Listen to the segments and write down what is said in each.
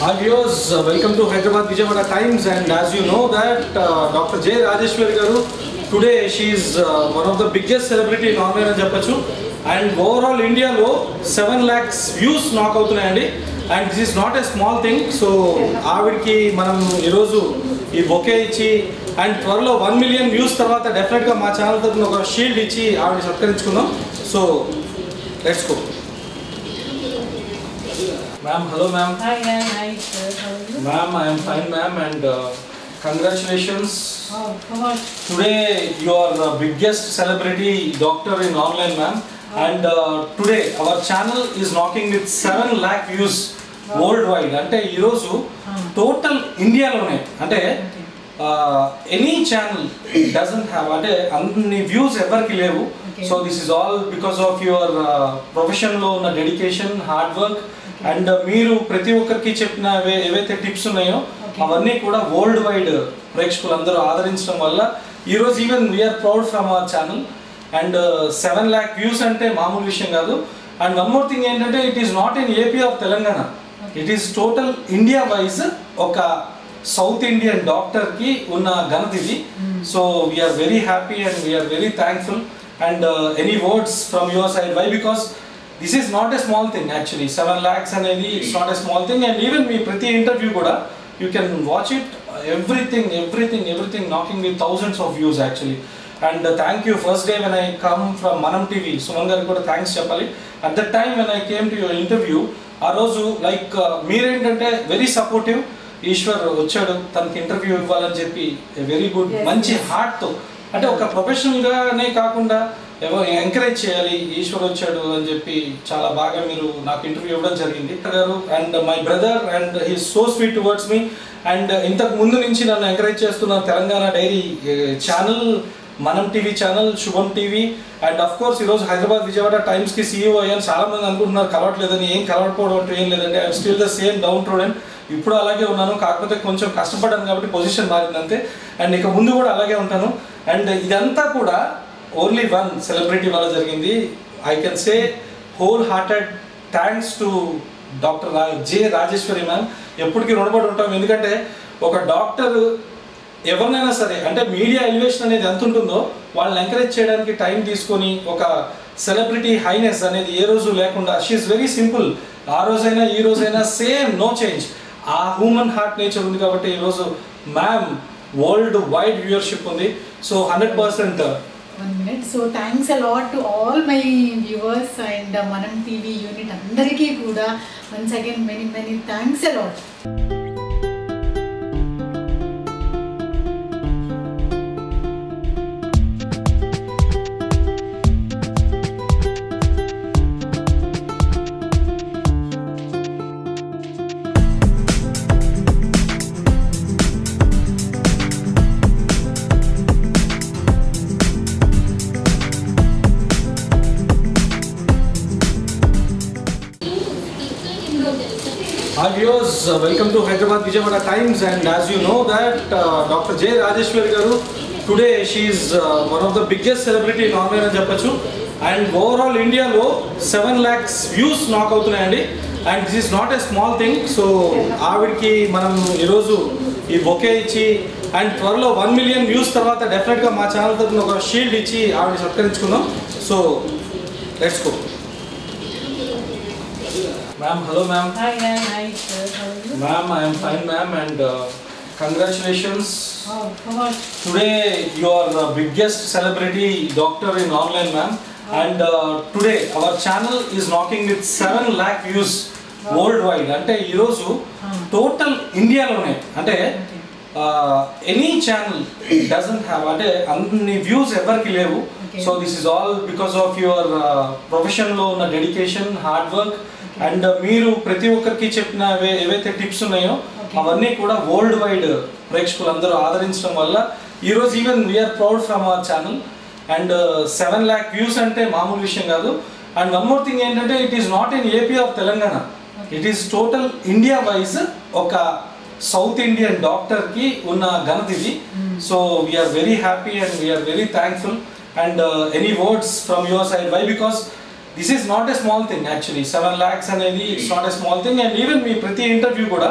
Hi viewers, uh, welcome to Hyderabad Vijayawada Times and as you know that uh, Dr. J. Rajeshwari garu today she is uh, one of the biggest celebrity in online అని చెప్పొచ్చు and overall ఇండియాలో seven lakhs views knock అవుతున్నాయండి and this is not a small thing so ఆవిడకి మనం ఈరోజు ఈ bouquet ఇచ్చి and త్వరలో వన్ మిలియన్ వ్యూస్ తర్వాత డెఫినెట్గా మా ఛానల్ తరఫున ఒక షీల్డ్ ఇచ్చి ఆవిడ సత్కరించుకుందాం so let's go ma'am hello ma'am Hi, hi, hi, sir. How are you? Ma'am, I am fine, ma'am, and uh, congratulations. Oh, come on. Today you are the biggest celebrity doctor in online, ma'am. And uh, today our channel is knocking with 7 lakh views worldwide. అంటే ఈరోజు total ఇండియాలోనే అంటే any channel doesn't have అంటే అన్ని views ఎవరికి లేవు Okay. So this is all because of your ప్రొఫెషన్లో ఉన్న డెడికేషన్ హార్డ్ వర్క్ అండ్ మీరు ప్రతి ఒక్కరికి చెప్పిన ఏవే- ఏవైతే టిప్స్ ఉన్నాయో Okay. అవన్నీ కూడా వరల్డ్ వైడ్ ప్రేక్షకులు అందరూ ఆదరించడం వల్ల ఈరోజు even we are proud from our channel and seven lakh views అంటే మామూలు విషయం కాదు అండ్ వన్ మోర్ థింగ్ ఏంటంటే it is not in AP of Telangana it is total India wise ఒక సౌత్ ఇండియన్ డాక్టర్కి ఉన్న ఘనత ఇది so we are very happy and we are very thankful and any words from your side why because this is not a small thing actually seven lakhs అనేది it's not a small thing and even మీ ప్రతి interview కూడా you can watch it everything everything everything knocking with thousands of views actually and thank you first day when I come from Manam TV Suman గారికి కూడా thanks చెప్పాలి at the time when I came to your interview ఆ రోజు like మీరేంటంటే very supportive Eshwar వచ్చాడు తనకి interview ఇవ్వాలని చెప్పి వెరీ గుడ్ Yes, మంచి yes. హార్ట్తో అంటే ఒక ప్రొఫెషనల్ గానే కాకుండా ఎవరు ఎంకరేజ్ చేయాలి ఈశ్వర్ వచ్చాడు అని చెప్పి చాలా బాగా మీరు నాకు ఇంటర్వ్యూ ఇవ్వడం జరిగింది గారు and my brother and he so sweet towards me and ఇంతకు ముందు నుంచి నన్ను ఎంకరేజ్ చేస్తున్న Telangana diary channel Manam TV channel Shubham TV and of course ఈరోజు హైదరాబాద్ విజయవాడ టైమ్స్ కి సీఈఓ అయ్యాను చాలా మంది అనుకుంటున్నారు కలవట్లేదని ఏం కలవకపోవడం అంటే ఏం లేదండి I'm still the same down student ఇప్పుడు అలాగే ఉన్నాను కాకపోతే కొంచెం కష్టపడ్డాను కాబట్టి పొజిషన్ మారింది అంతే అండ్ ఇక ముందు కూడా అలాగే ఉంటాను అండ్ ఇదంతా కూడా ఓన్లీ వన్ సెలబ్రిటీ వల్ల జరిగింది I can say wholehearted thanks to doctor J Rajeshwari ma'am ఎప్పటికీ రుణపడి ఉంటాం ఎందుకంటే ఒక డాక్టర్ ఎవరినైనా సరే అంటే మీడియా ఎలివేషన్ అనేది ఎంత ఉంటుందో వాళ్ళని ఎంకరేజ్ చేయడానికి టైం తీసుకొని ఒక సెలబ్రిటీ హైనెస్ అనేది ఏ రోజు లేకుండా షీఈస్ వెరీ సింపుల్ ఆ రోజైనా ఈ రోజైనా సేమ్ నో చేంజ్ ఆ హ్యూమన్ హార్ట్ నేచర్ ఉంది కాబట్టి ఈరోజు మ్యామ్ వరల్డ్ వైడ్ వ్యూయర్షిప్ ఉంది so hundred percent One minute. So thanks a lot to all my viewers and uh, Manam TV unit అందరికీ కూడా once again many many thanks a lot. Hi viewers, uh, welcome to Hyderabad Vijayawada Times and as you know that uh, Dr. J. Rajeshwari garu today she is uh, one of the biggest celebrity in online అని చెప్పొచ్చు and overall ఇండియాలో seven lakhs views knock అవుతున్నాయండి and this is not a small thing so ఆవిడకి మనం ఈరోజు ఈ bouquet ఇచ్చి and త్వరలో వన్ మిలియన్ వ్యూస్ తర్వాత డెఫినెట్గా మా ఛానల్ తరఫున ఒక షీల్డ్ ఇచ్చి ఆవిడ సత్కరించుకుందాం so let's go ma'am hello ma'am Hi, hi, hi, sir. How are you? Ma'am, I am fine, ma'am, and uh, congratulations. Oh, come on. Today you are the biggest celebrity doctor in online, ma'am. And uh, today our channel is knocking with 7 lakh views worldwide. అంటే ఈరోజు total ఇండియాలోనే అంటే any channel doesn't have అంటే అన్ని views ఎవరికి లేవు Okay. So this is all because of your ప్రొఫెషన్లో ఉన్న డెడికేషన్ హార్డ్ వర్క్ అండ్ మీరు ప్రతి ఒక్కరికి చెప్పిన ఏవే- ఏవైతే టిప్స్ ఉన్నాయో Okay. అవన్నీ కూడా వరల్డ్ వైడ్ ప్రేక్షకులు అందరూ ఆదరించడం వల్ల ఈరోజు even we are proud from our channel and seven lakh views అంటే మామూలు విషయం కాదు అండ్ వన్ మోర్ థింగ్ ఏంటంటే it is not in AP of Telangana it is total India wise ఒక సౌత్ ఇండియన్ డాక్టర్కి ఉన్న ఘనత ఇది so we are very happy and we are very thankful and any words from your side why because this is not a small thing actually seven lakhs అనేది it's not a small thing and even మీ ప్రతి interview కూడా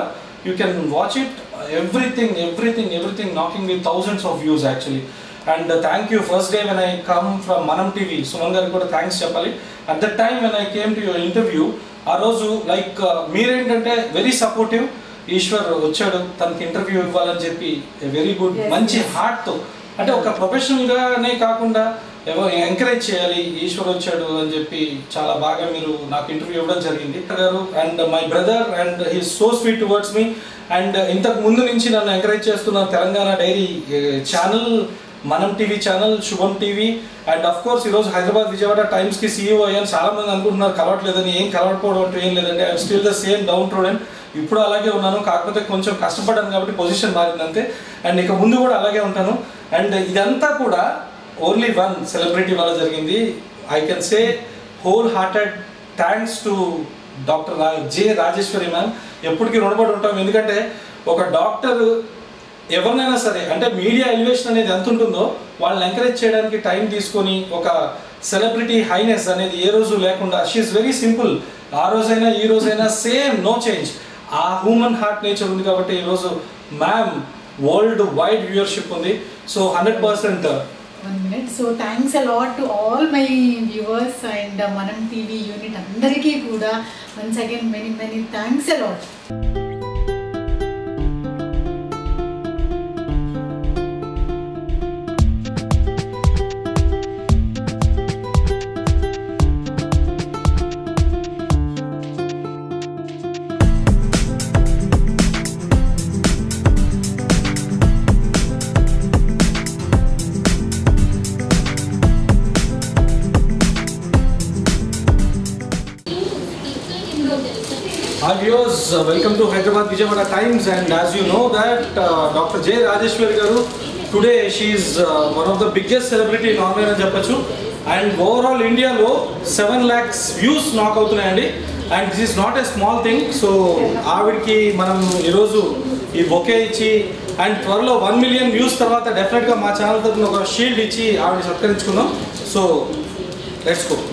you can watch it everything everything everything knocking with thousands of views actually and thank you first day when I come from Manam TV Suman గారికి కూడా thanks చెప్పాలి at the time when I came to your interview ఆ రోజు like మీరేంటంటే very supportive Eshwar వచ్చాడు తనకి interview ఇవ్వాలని చెప్పి వెరీ గుడ్ Yes, మంచి yes. హార్ట్తో అంటే ఒక ప్రొఫెషనల్గానే కాకుండా ఎవరు ఎంకరేజ్ చేయాలి ఈశ్వర్ వచ్చాడు అని చెప్పి చాలా బాగా మీరు నాకు ఇంటర్వ్యూ ఇవ్వడం జరిగింది గారు and my brother and he so sweet towards me and ఇంతకు ముందు నుంచి నన్ను ఎంకరేజ్ చేస్తున్న Telangana diary channel Manam TV channel Shubham TV and of course ఈరోజు హైదరాబాద్ విజయవాడ టైమ్స్ కి సీఈఓ అయ్యాను చాలా మంది అనుకుంటున్నారు కలవట్లేదని ఏం కలవకపోవడం అంటే ఏం లేదంటే I'm still the same downtrodden ఇప్పుడు అలాగే ఉన్నాను కాకపోతే కొంచెం కష్టపడ్డాను కాబట్టి పొజిషన్ మారింది అంతే అండ్ ఇక ముందు కూడా అలాగే ఉంటాను అండ్ ఇదంతా కూడా ఓన్లీ వన్ సెలబ్రిటీ వల్ల జరిగింది I can say wholehearted thanks to doctor J Rajeshwari ma'am ఎప్పటికీ రుణపడి ఉంటాం ఎందుకంటే ఒక డాక్టర్ ఎవరినైనా సరే అంటే మీడియా ఎలివేషన్ అనేది ఎంత ఉంటుందో వాళ్ళని ఎంకరేజ్ చేయడానికి టైం తీసుకొని ఒక సెలబ్రిటీ హైనెస్ అనేది ఏ రోజు లేకుండా షీఈ్ వెరీ సింపుల్ ఆ రోజైనా ఈ రోజైనా సేమ్ నో చేంజ్ ఆ హ్యూమన్ హార్ట్ నేచర్ ఉంది కాబట్టి ఈరోజు మ్యామ్ వరల్డ్ వైడ్ వ్యూయర్షిప్ ఉంది so hundred percent one minute so thanks a lot to all my viewers and Manam TV unit అందరికీ కూడా once again many many thanks a lot Hi viewers, uh, welcome to Hyderabad Vijayawada Times and as you know that uh, Dr. J. Rajeshwari garu today she is uh, one of the biggest celebrity in online అని చెప్పొచ్చు and overall ఇండియాలో seven lakhs views knock అవుతున్నాయండి and this is not a small thing so ఆవిడకి మనం ఈరోజు ఈ bouquet ఇచ్చి and త్వరలో వన్ మిలియన్ వ్యూస్ తర్వాత డెఫినెట్గా మా ఛానల్ తరఫున ఒక షీల్డ్ ఇచ్చి ఆవిడ సత్కరించుకుందాం so let's go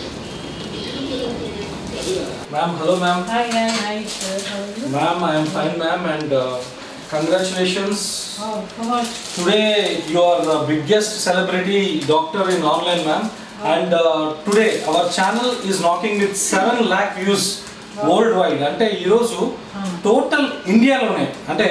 ma'am hello ma'am hi hi hi sir how are you Ma'am, I am fine, ma'am, and uh, congratulations. Oh, how are Today you are the biggest celebrity doctor in online, ma'am. And uh, today our channel is knocking with 7 lakh views Wow. worldwide. అంటే ఈరోజు Ah. Total ఇండియాలోనే అంటే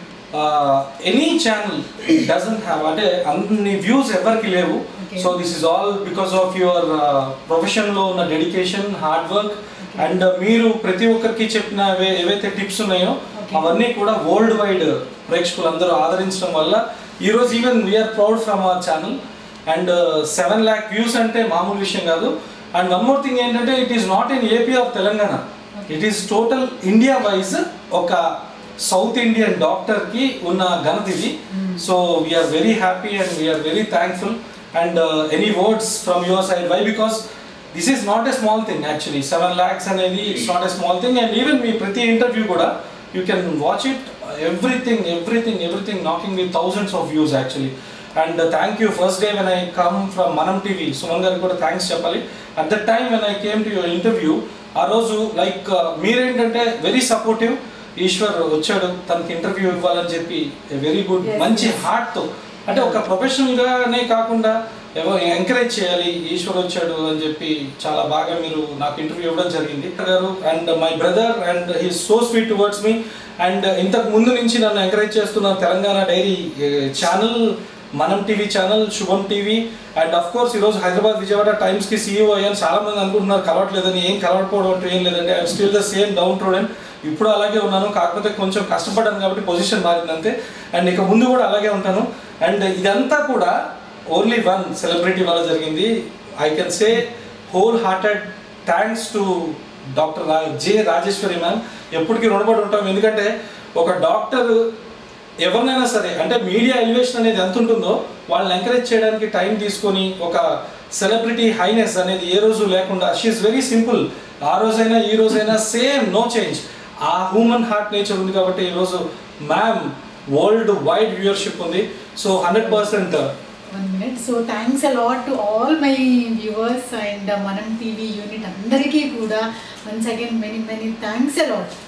Okay. Any channel doesn't have అంటే అన్ని views ఎవరికి లేవు Okay. So this is all because of your ప్రొఫెషన్లో ఉన్న డెడికేషన్ హార్డ్ వర్క్ అండ్ మీరు ప్రతి ఒక్కరికి చెప్పిన ఏవే- ఏవైతే టిప్స్ ఉన్నాయో Okay. అవన్నీ కూడా వరల్డ్ వైడ్ ప్రేక్షకులందరూ ఆదరించడం వల్ల ఈరోజు even we are proud from our channel and seven lakh views అంటే మామూలు విషయం కాదు అండ్ వన్ మోర్ థింగ్ ఏంటంటే it is not in AP of Telangana Okay. It is total India wise ఒక సౌత్ ఇండియన్ డాక్టర్కి ఉన్న ఘనత ఇది Hmm. So we are very happy and we are very thankful and any words from your side why because this is not a small thing actually seven lakhs అనేది it's not a small thing and even మీ ప్రతి interview కూడా you can watch it everything everything everything knocking with thousands of views actually and thank you first day when I come from Manam TV Suman గారికి కూడా thanks చెప్పాలి at the time when I came to your interview ఆ రోజు like మీరేంటంటే very supportive Eshwar వచ్చాడు తనకి interview ఇవ్వాలని చెప్పి వెరీ గుడ్ Yes, మంచి yes. హార్ట్తో అంటే ఒక ప్రొఫెషనల్గానే కాకుండా ఎవరు ఎంకరేజ్ చేయాలి ఈశ్వర్ వచ్చాడు అని చెప్పి చాలా బాగా మీరు నాకు ఇంటర్వ్యూ ఇవ్వడం జరిగింది గారు and my brother and he so sweet towards me and ఇంతకు ముందు నుంచి నన్ను ఎంకరేజ్ చేస్తున్న Telangana diary channel Manam TV channel Shubham TV and of course ఈరోజు హైదరాబాద్ విజయవాడ టైమ్స్ కి సీఈఓ అయ్యాను చాలా మంది అనుకుంటున్నారు కలవట్లేదని ఏం కలవకపోవడం అంటే ఏం లేదంటే I'm still the same downtrodden ఇప్పుడు అలాగే ఉన్నాను కాకపోతే కొంచెం కష్టపడ్డాను కాబట్టి పొజిషన్ మారింది అంతే అండ్ ఇక ముందు కూడా అలాగే ఉంటాను అండ్ ఇదంతా కూడా ఓన్లీ వన్ సెలబ్రిటీ వల్ల జరిగింది I can say wholehearted thanks to doctor J Rajeshwari ma'am ఎప్పటికీ రుణపడి ఉంటాం ఎందుకంటే ఒక డాక్టర్ ఎవరినైనా సరే అంటే మీడియా ఎలివేషన్ అనేది ఎంత ఉంటుందో వాళ్ళని ఎంకరేజ్ చేయడానికి టైం తీసుకొని ఒక సెలబ్రిటీ హైనెస్ అనేది ఏ రోజు లేకుండా షీఈ్ వెరీ సింపుల్ ఆ రోజైనా ఈ రోజైనా సేమ్ నో చేంజ్ ఆ హ్యూమన్ హార్ట్ నేచర్ ఉంది కాబట్టి ఈరోజు మ్యామ్ వరల్డ్ వైడ్ వ్యూయర్షిప్ ఉంది so hundred percent one minute so thanks a lot to all my viewers and Manam TV unit అందరికీ కూడా once again many many thanks allot